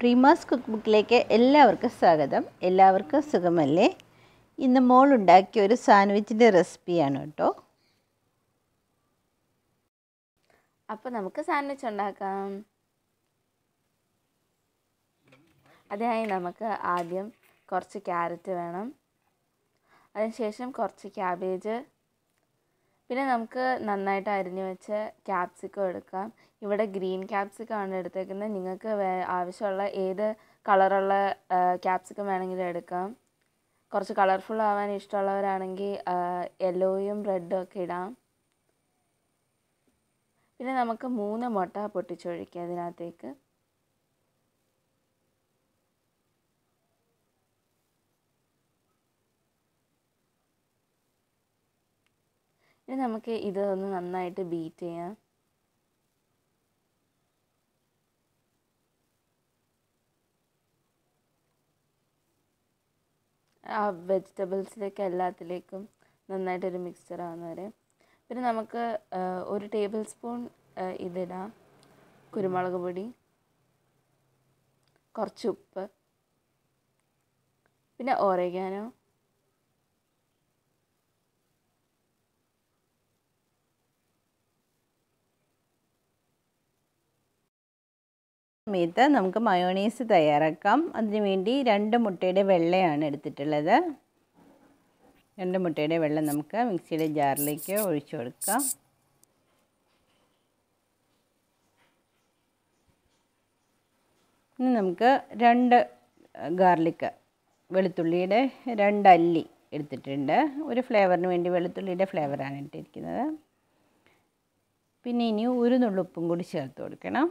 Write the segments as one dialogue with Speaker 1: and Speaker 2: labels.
Speaker 1: പ്രീമാസ് cook ബുക്കിലേക്ക് എല്ലാവർക്കും സ്വാഗതം എല്ലാവർക്കും സുഖമല്ലേ ഇന്ന് മോൾ ഉണ്ടാക്കിയ ഒരു സാൻഡ്വിച്ചിൻ്റെ റെസിപ്പിയാണ് കേട്ടോ
Speaker 2: അപ്പോൾ നമുക്ക് സാൻഡ്വിച്ച് ഉണ്ടാക്കാം അതിനായി നമുക്ക് ആദ്യം കുറച്ച് ക്യാരറ്റ് വേണം അതിനുശേഷം കുറച്ച് ക്യാബേജ് പിന്നെ നമുക്ക് നന്നായിട്ട് അരിഞ്ഞു വെച്ച ക്യാപ്സിക്കം എടുക്കാം ഇവിടെ ഗ്രീൻ ക്യാപ്സിക്കം ആണ് എടുത്തേക്കുന്നത് നിങ്ങൾക്ക് വേ ആവശ്യമുള്ള ഏത് കളറുള്ള ക്യാപ്സിക്കം വേണമെങ്കിലും എടുക്കാം കുറച്ച് കളർഫുൾ ആവാൻ ഇഷ്ടമുള്ളവരാണെങ്കിൽ യെല്ലോയും റെഡും ഒക്കെ ഇടാം പിന്നെ നമുക്ക് മൂന്ന് മുട്ട പൊട്ടിച്ചൊഴിക്കുക അതിനകത്തേക്ക് ഇനി നമുക്ക് ഇത് ഒന്ന് നന്നായിട്ട് ബീറ്റ് ചെയ്യാം ആ വെജിറ്റബിൾസിലേക്ക് എല്ലാത്തിലേക്കും നന്നായിട്ടൊരു മിക്സ്ചർ ആവുന്ന വരെ പിന്നെ നമുക്ക് ഒരു ടേബിൾ സ്പൂൺ ഇതിടാം കുരുമുളക് പൊടി കുറച്ച് ഉപ്പ് പിന്നെ ഓരഗാനോ
Speaker 1: സമയത്ത് നമുക്ക് മയോണൈസ് തയ്യാറാക്കാം അതിനു വേണ്ടി രണ്ട് മുട്ടയുടെ വെള്ളയാണ് എടുത്തിട്ടുള്ളത് രണ്ട് മുട്ടയുടെ വെള്ളം നമുക്ക് മിക്സിയുടെ ജാറിലേക്ക് ഒഴിച്ചു കൊടുക്കാം ഇനി നമുക്ക് രണ്ട് ഗാർലിക്ക് വെളുത്തുള്ളിയുടെ രണ്ട് അല്ലി എടുത്തിട്ടുണ്ട് ഒരു ഫ്ലേവറിന് വേണ്ടി വെളുത്തുള്ളിയുടെ ഫ്ലേവറാണ് ഇട്ടിരിക്കുന്നത് പിന്നെ ഇനി ഒരു നുള്ളുപ്പും കൂടി ചേർത്ത് കൊടുക്കണം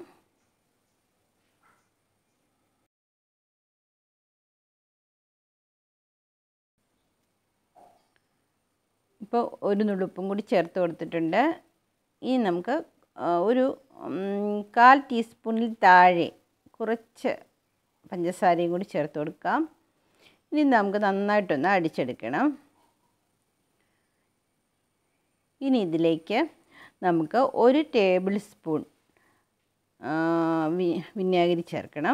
Speaker 1: ഇപ്പോൾ ഒരു നുള്ളുപ്പും കൂടി ചേർത്ത് കൊടുത്തിട്ടുണ്ട് ഇനി നമുക്ക് ഒരു കാൽ ടീസ്പൂണിൽ താഴെ കുറച്ച് പഞ്ചസാരയും കൂടി ചേർത്ത് കൊടുക്കാം ഇനി നമുക്ക് നന്നായിട്ടൊന്ന് അടിച്ചെടുക്കണം ഇനി ഇതിലേക്ക് നമുക്ക് ഒരു ടേബിൾ സ്പൂൺ വിനാഗിരി ചേർക്കണം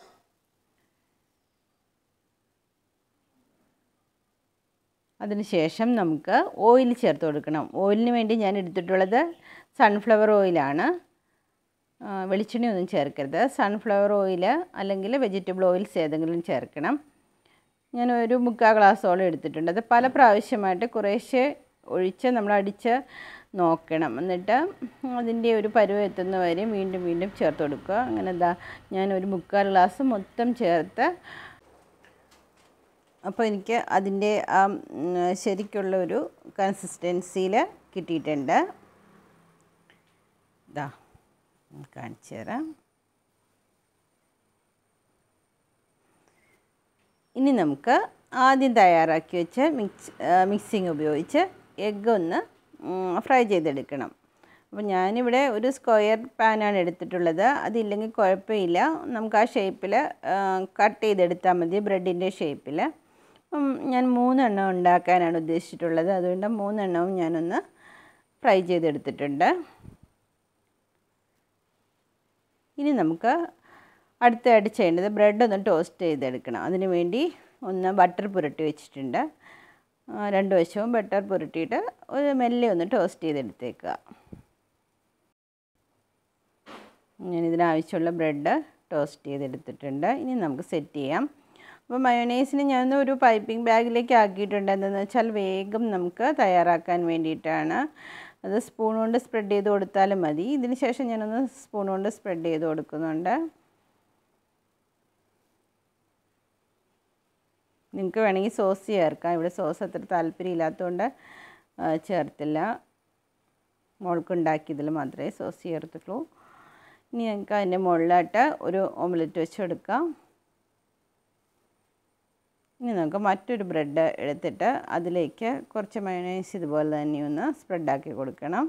Speaker 1: അതിനുശേഷം നമുക്ക് ഓയിൽ ചേർത്ത് കൊടുക്കണം ഓയിലിന് വേണ്ടി ഞാൻ എടുത്തിട്ടുള്ളത് സൺഫ്ലവർ ഓയിലാണ് വെളിച്ചെണ്ണയൊന്നും ചേർക്കരുത് സൺഫ്ലവർ ഓയിൽ അല്ലെങ്കിൽ വെജിറ്റബിൾ ഓയിൽസ് ഏതെങ്കിലും ചേർക്കണം ഞാൻ ഒരു മുക്കാൽ ഗ്ലാസ്സോളം എടുത്തിട്ടുണ്ട് അത് പല പ്രാവശ്യമായിട്ട് കുറേശ്ശെ ഒഴിച്ച് നമ്മൾ അടിച്ച് നോക്കണം എന്നിട്ട് അതിൻ്റെ ഒരു പരുവം എത്തുന്ന വരെ വീണ്ടും വീണ്ടും ചേർത്ത് കൊടുക്കുക അങ്ങനെ എന്താ ഞാൻ ഒരു മുക്കാൽ ഗ്ലാസ് മൊത്തം ചേർത്ത് അപ്പോൾ എനിക്ക് അതിൻ്റെ ആ ശരിക്കുള്ള ഒരു കൺസിസ്റ്റൻസിയിൽ കിട്ടിയിട്ടുണ്ട് ഇതാ കാണിച്ചു തരാം ഇനി നമുക്ക് ആദ്യം തയ്യാറാക്കി വെച്ച് മിക്സ് മിക്സിങ് ഉപയോഗിച്ച് എഗ്ഗ് ഒന്ന് ഫ്രൈ ചെയ്തെടുക്കണം അപ്പോൾ ഞാനിവിടെ ഒരു സ്ക്വയർ പാനാണ് എടുത്തിട്ടുള്ളത് അതില്ലെങ്കിൽ കുഴപ്പമില്ല നമുക്ക് ആ ഷേപ്പിൽ കട്ട് ചെയ്തെടുത്താൽ മതി ബ്രെഡിൻ്റെ ഷേപ്പിൽ ഞാൻ മൂന്നെണ്ണം ഉണ്ടാക്കാനാണ് ഉദ്ദേശിച്ചിട്ടുള്ളത് അതുകൊണ്ട് മൂന്നെണ്ണവും ഞാനൊന്ന് ഫ്രൈ ചെയ്തെടുത്തിട്ടുണ്ട് ഇനി നമുക്ക് അടുത്തായിട്ട് ചെയ്യേണ്ടത് ബ്രെഡ് ഒന്ന് ടോസ്റ്റ് ചെയ്തെടുക്കണം അതിന് വേണ്ടി ഒന്ന് ബട്ടർ പുരട്ടി വെച്ചിട്ടുണ്ട് രണ്ട് വശവും ബട്ടർ പുരട്ടിയിട്ട് ഒരു മെല്ലെ ഒന്ന് ടോസ്റ്റ് ചെയ്തെടുത്തേക്കുക ഞാൻ ഇതിനാവശ്യമുള്ള ബ്രെഡ് ടോസ്റ്റ് ചെയ്തെടുത്തിട്ടുണ്ട് ഇനി നമുക്ക് സെറ്റ് ചെയ്യാം അപ്പോൾ മയോണൈസിന് ഞാൻ ഒരു പൈപ്പിംഗ് ബാഗിലേക്ക് ആക്കിയിട്ടുണ്ട് എന്താണെന്ന് വെച്ചാൽ വേഗം നമുക്ക് തയ്യാറാക്കാൻ വേണ്ടിയിട്ടാണ് അത് സ്പൂൺ കൊണ്ട് സ്പ്രെഡ് ചെയ്ത് കൊടുത്താലും മതി ഇതിന് ശേഷം ഞാനൊന്ന് സ്പൂൺ കൊണ്ട് സ്പ്രെഡ് ചെയ്ത് കൊടുക്കുന്നുണ്ട് നിങ്ങൾക്ക് വേണമെങ്കിൽ സോസ് ചേർക്കാം ഇവിടെ സോസ് അത്ര താല്പര്യമില്ലാത്തതുകൊണ്ട് ചേർത്തില്ല മോൾക്കുണ്ടാക്കിയതിൽ മാത്രമേ സോസ് ചേർത്തുള്ളൂ ഇനി ഞങ്ങൾക്ക് അതിൻ്റെ മുകളിലായിട്ട് ഒരു ഓംലെറ്റ് വെച്ച് കൊടുക്കാം ഇനി നമുക്ക് മറ്റൊരു ബ്രെഡ് എടുത്തിട്ട് അതിലേക്ക് കുറച്ച് മയോണൈസ് ഇതുപോലെ തന്നെ ഒന്ന് സ്പ്രെഡാക്കി കൊടുക്കണം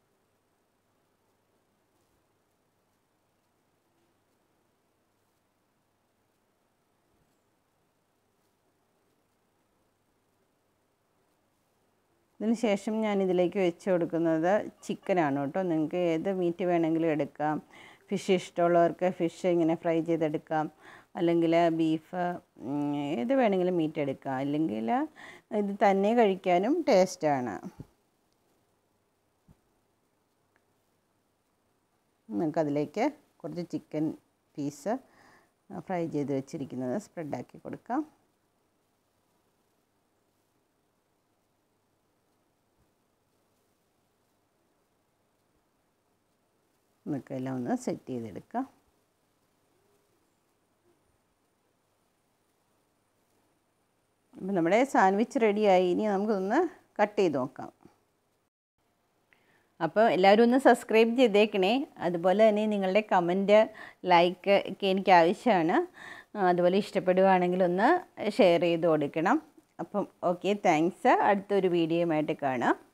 Speaker 1: ഇതിന് ശേഷം ഞാൻ ഇതിലേക്ക് വെച്ച് കൊടുക്കുന്നത് ചിക്കനാണ് കേട്ടോ നിങ്ങൾക്ക് ഏത് മീറ്റ് വേണമെങ്കിലും എടുക്കാം ഫിഷ് ഇഷ്ടമുള്ളവർക്ക് ഫിഷ് ഇങ്ങനെ ഫ്രൈ ചെയ്തെടുക്കാം അല്ലെങ്കിൽ ബീഫ് ഏത് വേണമെങ്കിലും മീറ്റ് എടുക്കാം അല്ലെങ്കിൽ ഇത് തന്നെ കഴിക്കാനും ടേസ്റ്റാണ് നമുക്കതിലേക്ക് കുറച്ച് ചിക്കൻ പീസ് ഫ്രൈ ചെയ്ത് വെച്ചിരിക്കുന്നത് സ്പ്രെഡാക്കി കൊടുക്കാം നമുക്ക് എല്ലാം ഒന്ന് സെറ്റ് ചെയ്തെടുക്കാം അപ്പം നമ്മുടെ സാൻഡ്വിച്ച് റെഡിയായി ഇനി നമുക്കൊന്ന് കട്ട് ചെയ്ത് നോക്കാം അപ്പോൾ എല്ലാവരും ഒന്ന് സബ്സ്ക്രൈബ് ചെയ്തേക്കണേ അതുപോലെ തന്നെ നിങ്ങളുടെ കമൻറ്റ് ലൈക്ക് ഒക്കെ എനിക്ക് ആവശ്യമാണ് അതുപോലെ ഇഷ്ടപ്പെടുകയാണെങ്കിൽ ഒന്ന് ഷെയർ ചെയ്ത് കൊടുക്കണം അപ്പം ഓക്കെ താങ്ക്സ് അടുത്തൊരു വീഡിയോയുമായിട്ട് കാണാം